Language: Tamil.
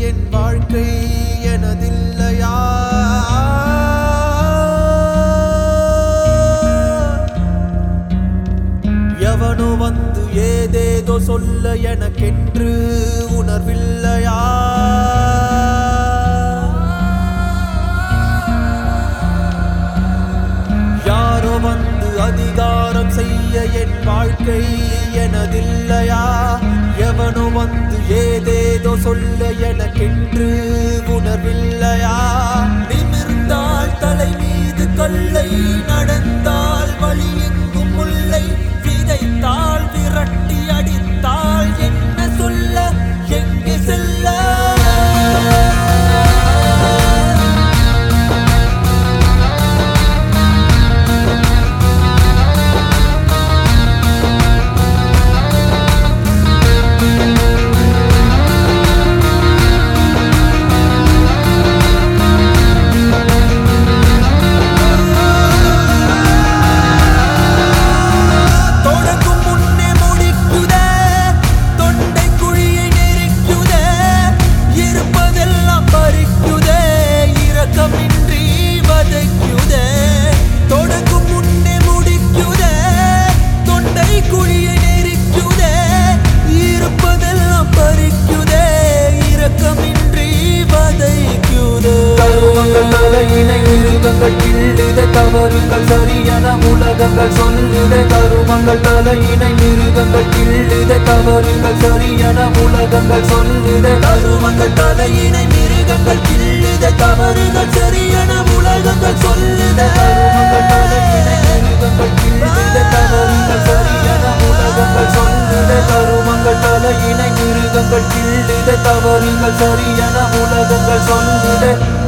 என் வாழ்க்கை எனதில்லையா எவனோ வந்து ஏதேதோ சொல்ல எனக்கென்று உணர்வில்லையா யாரோ வந்து அதிகாரம் செய்ய என் வாழ்க்கை எனதில்லையா எவனோ வந்து ஏதேதோ சொல்ல எனக்கென்று உணர்வில்லையா நிமிர்ந்தால் தலை மீது கொள்ளை நடந்தால் வழி எங்கும் முல்லை விதைத்தால் விரட்டி அடித்தால் என்ன சொல்ல எங்கே செல்ல தொடங்கும் முன்னே முடிக்குதே தொண்டை குழியை நெருக்குதே இருப்பதெல்லாம் பறிக்குதே இரக்கமின்றி வதைக்குதே தொடங்கும் முன்னே முடிக்குதே தொண்டை குழியை நெருக்குதே இருப்பதெல்லாம் பறிக்குதே இரக்கமின்றி வதைக்குதே கருமங்கள் தலையினை மிருகங்கள் கிள்ளுதே தவறுகள் சரியென உலகங்கள் சொல்லுதே கருமங்கள் தலையினை மிருகங்கள் கிள்ளுதே தவறுகள் சரியென உலகங்கள் சொல்லுதே கருமங்கள் தலையினை மிருகங்கள் கிள்ளுதே தவறுகள் சரியென உலகங்கள் சொல்லுதே கருமங்கள் தலையினை மிருகங்கள் கிள்ளுதே தவறுகள் சரியென உலகங்கள் சொல்லுதே கருமங்கள் தலையினை மிருகங்கள் கிள்ளுதே தவறுகள் சரியென உலகங்கள் சொல்லுதே